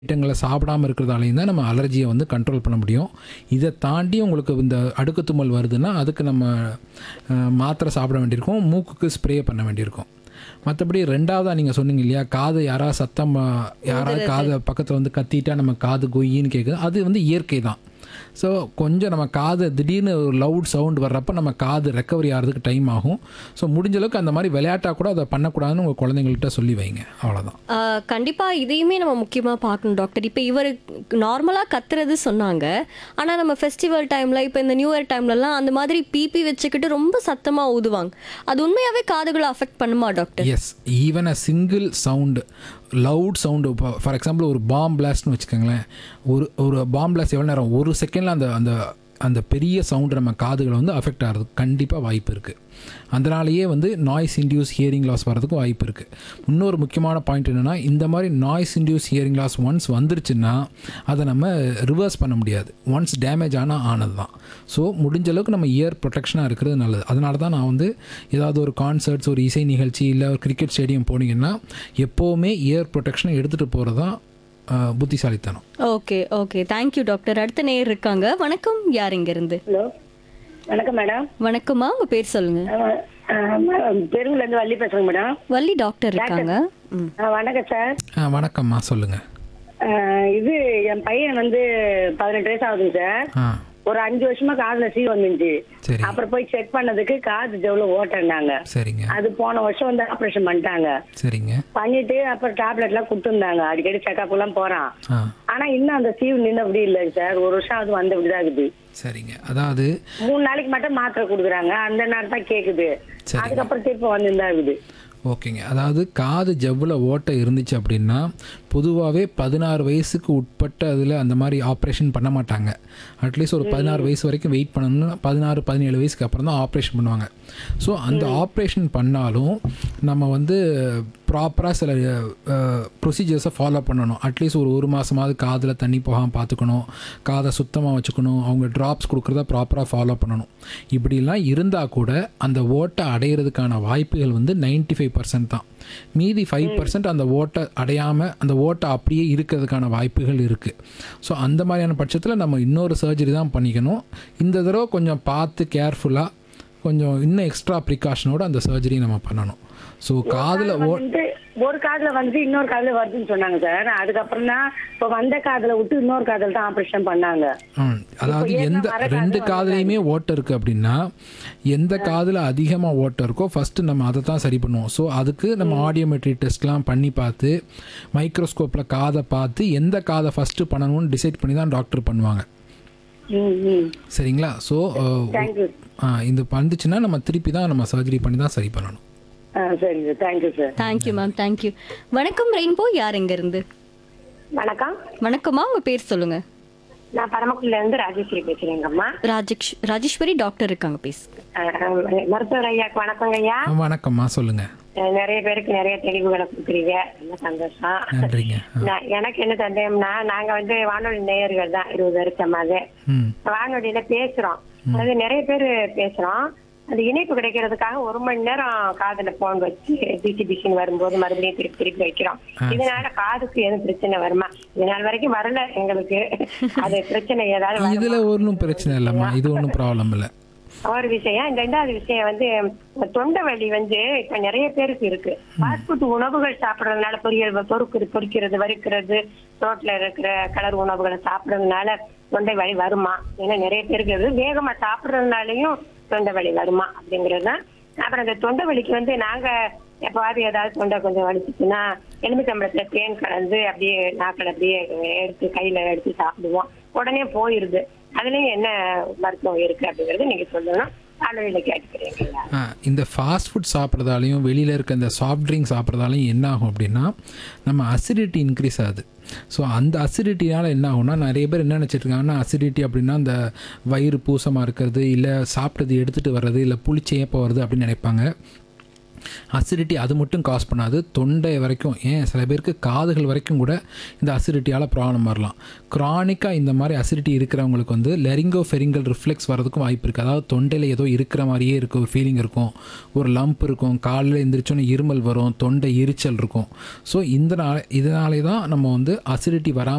ஐட்டங்களை சாப்பிடாம இருக்கிறதாலையும் தான் நம்ம அலர்ஜியை வந்து கண்ட்ரோல் பண்ண முடியும் இதை தாண்டி உங்களுக்கு இந்த அடுக்கு தும்மல் வருதுன்னா அதுக்கு நம்ம அஹ், மாத்திரை சாப்பிட வேண்டியிருக்கும் மூக்குக்கு ஸ்ப்ரே பண்ண வேண்டியிருக்கும் மற்றபடி ரெண்டாவதாக நீங்கள் சொன்னீங்க இல்லையா காது யாராவது சத்தம் அஹ், யாராவது காது பக்கத்தில் வந்து கத்திட்டா நம்ம காது கொய்யின்னு கேட்குது அது வந்து இயற்கை தான் ஸோ கொஞ்சம் நம்ம காது திடீர்னு ஒரு லவுட் சவுண்ட் வர்றப்ப நம்ம காது ரெக்கவரி ஆகிறதுக்கு டைம் ஆகும் ஸோ முடிஞ்ச அளவுக்கு அந்த மாதிரி விளையாட்டாக கூட அதை பண்ணக்கூடாதுன்னு உங்கள் குழந்தைங்கள்ட்ட சொல்லி வைங்க அவ்வளோதான் ஆஹ் கண்டிப்பா இதையுமே நம்ம முக்கியமா பார்க்கணும் டாக்டர் இப்போ இவர் நார்மலா கத்துறது சொன்னாங்க ஆனா நம்ம ஃபெஸ்டிவல் டைம்ல இப்போ இந்த நியூ இயர் டைம்லலாம் அந்த மாதிரி பிபி வச்சுக்கிட்டு ரொம்ப சத்தமா ஊதுவாங்க அது உண்மையாவே காதுகளை அஃபெக்ட் பண்ணுமா doctor yes even a single sound loud sound இப்போ ஃபார் எக்ஸாம்பிள் ஒரு பாம் பிளாஸ்ட்னு வச்சுக்கோங்களேன் ஒரு ஒரு பாம் பிளாஸ்ட் எவ்வளோ நேரம் ஒரு செகண்டில் அந்த அந்த அந்த பெரிய சவுண்டு நம்ம காதுகளை வந்து அஃபெக்ட் ஆகிறதுக்கு கண்டிப்பாக வாய்ப்பு இருக்குது அதனாலேயே வந்து நாய்ஸ் இன்டியூஸ் ஹியரிங் லாஸ் வர்றதுக்கும் வாய்ப்பு இருக்குது இன்னொரு முக்கியமான பாயிண்ட் என்னென்னா இந்த மாதிரி noise induced hearing loss once வந்துருச்சுன்னா அதை நம்ம ரிவர்ஸ் பண்ண முடியாது ஒன்ஸ் டேமேஜ் ஆனால் ஆனது தான் ஸோ முடிஞ்ச அளவுக்கு நம்ம இயர் ப்ரொடெக்ஷனாக இருக்கிறது நல்லது அதனால தான் நான் வந்து ஏதாவது ஒரு கான்சர்ட்ஸ் ஒரு இசை நிகழ்ச்சி இல்லை ஒரு கிரிக்கெட் ஸ்டேடியம் போனீங்கன்னா எப்போவுமே இயர் ப்ரொடெக்ஷனை எடுத்துகிட்டு போகிறது தான் ஆஹ், புத்திசாலித்தனம் ஓகே ஓகே தேங்க்யூ டாக்டர் அடுத்த நேயர் இருக்காங்க வணக்கம் யார் இங்க இருந்து ஹலோ வணக்கம் மேடம் வணக்கம்மா உங்க பேர் சொல்லுங்க தெருவுல இருந்து வள்ளி பேசுறேங்க மேடம் வள்ளி டாக்டர் இருக்காங்க ம் ஆ, வணக்கம் சார் ஆ, வணக்கம்மா சொல்லுங்கள் ஆ, இது என் பையன் வந்து பதினெட்டு வயசு ஆகுதுங்க சார் ஆ ஒரு அஞ்சு வருஷமா காதுல சீ வந்துச்சு சரி அப்புறம் போய் செக் பண்ணதுக்கு காது ஜவுல ஓட்டனாங்க சரிங்க அது போன வருஷம் வந்து ஆபரேஷன் பண்ணிட்டாங்க சரிங்க பண்ணிட்டு அப்புறம் டேப்லெட் எல்லாம் கொடுத்துருந்தாங்க அடிக்கடி செக்அப் எல்லாம் போறான் ஆ ஆனா இன்னும் அந்த சீவு நின்று அப்படி இல்லைங்க சார் ஒரு வருஷம் அது வந்து அப்படிதான் இருக்குது சரிங்க அதாவது மூணு நாளைக்கு மட்டும் மாத்திரை கொடுக்குறாங்க அந்த நேரம் தான் கேக்குது சரிங்க. அதுக்கப்புறம் திருப்பி வந்து இருக்குது ஓகேங்க அதாவது காது ஜவ்வில் ஓட்டை இருந்துச்சு அப்படின்னா பொதுவாகவே பதினாறு வயசுக்கு உட்பட்ட அதில் அந்த மாதிரி ஆப்ரேஷன் பண்ண மாட்டாங்க அட்லீஸ்ட் ஒரு பதினாறு வயசு வரைக்கும் வெயிட் பண்ணணும்னா பதினாறு பதினேழு வயசுக்கு அப்புறம் தான் ஆப்ரேஷன் பண்ணுவாங்க ஸோ அந்த ஆப்ரேஷன் பண்ணாலும் நம்ம வந்து ப்ராப்பராக சில ப்ரொசீஜர்ஸை ஃபாலோ பண்ணணும் அட்லீஸ்ட் ஒரு ஒரு மாதமாவது காதில் தண்ணி போகாமல் பார்த்துக்கணும் காதை சுத்தமாக வச்சுக்கணும் அவங்க ட்ராப்ஸ் கொடுக்குறத ப்ராப்பராக ஃபாலோ பண்ணணும் இப்படிலாம் இருந்தால் கூட அந்த ஓட்டை அடையிறதுக்கான வாய்ப்புகள் வந்து 95% ஃபைவ் பர்சன்ட் தான் மீதி ஃபைவ் பர்சன்ட் அந்த ஓட்டை அடையாமல் அந்த ஓட்டை அப்படியே இருக்கிறதுக்கான வாய்ப்புகள் இருக்குது ஸோ அந்த மாதிரியான பட்சத்தில் நம்ம இன்னொரு சர்ஜரி தான் பண்ணிக்கணும் இந்த தடவை கொஞ்சம் பார்த்து கேர்ஃபுல்லாக கொஞ்சம் இன்னும் எக்ஸ்ட்ரா ப்ரிகாஷனோட அந்த சர்ஜரி நம்ம பண்ணணும் ஸோ காதில் ஓ வந்து ஒரு காதுல வந்து இன்னொரு காதுல வருதுன்னு சொன்னாங்க சார் அதுக்கப்புறம் தான் இப்போ வந்த காதுல விட்டு இன்னொரு காதுல தான் ஆபரேஷன் பண்ணாங்க ம், அதாவது எந்த ரெண்டு காதுலையுமே ஓட்டை இருக்குது அப்படின்னா எந்த காதில் அதிகமாக ஓட்டை இருக்கோ ஃபஸ்ட்டு நம்ம அதை தான் சரி பண்ணுவோம் ஸோ அதுக்கு நம்ம ஆடியோமெட்ரி டெஸ்ட்லாம் பண்ணி பார்த்து மைக்ரோஸ்கோப்பில் காதை பார்த்து எந்த காதை ஃபஸ்ட்டு பண்ணணும்னு டிசைட் பண்ணி தான் டாக்டர் பண்ணுவாங்க ம் ம் சரிங்களா ஸோ தேங்க்யூ இது வந்துச்சுன்னா நம்ம திருப்பி தான் நம்ம சர்ஜரி பண்ணி தான் சரி பண்ணணும் ஆ சரிங்க sir thank you sir thank you ma'am thank you வணக்கம் ரெயின்போ யார் இங்க இருந்து வணக்கம் வணக்கம்மா உங்க பேர் சொல்லுங்க நான் பரமக்குடில இருந்து ராஜேஸ்வரி பேசுறேங்கம்மா ராஜேஷ் ராஜேஸ்வரி டாக்டர் இருக்காங்க பேசு அஹ், மருத்துவர் ஐயாக்கு வணக்கங்க ஐயா ஆ, வணக்கம்மா சொல்லுங்கள் அஹ், நிறைய பேருக்கு நிறைய தெளிவுகளை கொடுக்குறீங்க ரொம்ப சந்தோஷம் நன்றிங்க ஆ. நான் எனக்கு என்ன சந்தேகம்னா நாங்க வந்து வானொலி நேயர்கள் தான் இருபது வருஷமாவது ம் வானொலியில பேசுறோம் அதாவது நிறைய பேர் பேசுறோம் அந்த இணைப்பு கிடைக்கிறதுக்காக ஒரு மணி நேரம் காதுல போன் வச்சு பிசி பிசின்னு வரும்போது மறுபடியும் திருப்பி திருப்பி வைக்கிறோம் இதனால காதுக்கு எதுவும் பிரச்சனை வருமா இதனால் வரைக்கும் வரல எங்களுக்கு அது பிரச்சனை ஏதாவது வருமா? இதில் ஒன்றும் பிரச்சனை இல்லைம்மா இது ஒன்றும் ப்ராப்ளம் இல்லை ஒரு விஷயம் இந்த ரெண்டாவது விஷயம் வந்து தொண்டை வலி வந்து இப்ப நிறைய பேருக்கு இருக்கு ஃபாஸ்ட் ஃபுட் உணவுகள் சாப்பிடறதுனால பொரியல் பொறுக்கு பொரிக்கிறது வறுக்கிறது ரோட்ல இருக்கிற கலர் உணவுகளை சாப்பிடறதுனால தொண்டை வலி வருமா ஏன்னா நிறைய பேருக்கு இருக்கு வேகமா சாப்பிடறதுனாலயும் தொண்டை வலி வருமா அப்படிங்கிறது தான் அப்புறம் இந்த தொண்டை வலிக்கு வந்து நாங்க எப்பாவது ஏதாவது தொண்டை கொஞ்சம் வலிச்சுச்சுன்னா எலுமிச்சம்பழத்துல தேன் கலந்து அப்படியே நாக்கில் அப்படியே எடுத்து கையில எடுத்து சாப்பிடுவோம் உடனே போயிருது அதுலயும் என்ன மருத்துவம் இருக்கு அப்படிங்கறது நீங்க சொல்லணும் ஆளுநர்ல கேட்டுக்கிறீங்களா ஆ, இந்த ஃபாஸ்ட் ஃபுட் சாப்பிட்றதாலையும் வெளியில் இருக்க இந்த சாஃப்ட் ட்ரிங்க் சாப்பிட்றதாலையும் என்ன ஆகும் அப்படின்னா நம்ம அசிடிட்டி இன்க்ரீஸ் ஆகுது ஸோ அந்த அசிடிட்டினால் என்ன ஆகும்னா நிறைய பேர் என்ன நினச்சிட்டு இருக்காங்கன்னா அசிடிட்டி அப்படின்னா அந்த வயிறு பூசமாக இருக்கிறது இல்லை சாப்பிட்டது எடுத்துகிட்டு வர்றது இல்லை புளிச்சேப்ப வருது அப்படின்னு நினைப்பாங்க அசிடிட்டி அது மட்டும் காஸ் பண்ணாது தொண்டை வரைக்கும் ஏன் சில பேருக்கு காதுகள் வரைக்கும் கூட இந்த அசிடிட்டியால் ப்ராப்ளம் வரலாம் க்ரானிக்காக இந்த மாதிரி அசிடிட்டி இருக்கிறவங்களுக்கு வந்து லெரிங்கோ ஃபெரிங்கல் ரிஃப்ளெக்ஸ் வரதுக்கும் வாய்ப்பு இருக்குது அதாவது தொண்டையில் ஏதோ இருக்கிற மாதிரியே இருக்க ஒரு ஃபீலிங் இருக்கும் ஒரு லம்ப் இருக்கும் காலையில் எந்திரிச்சோன்னே இருமல் வரும் தொண்டை எரிச்சல் இருக்கும் ஸோ இந்த நாள் இதனாலே தான் நம்ம வந்து அசிடிட்டி வராமல்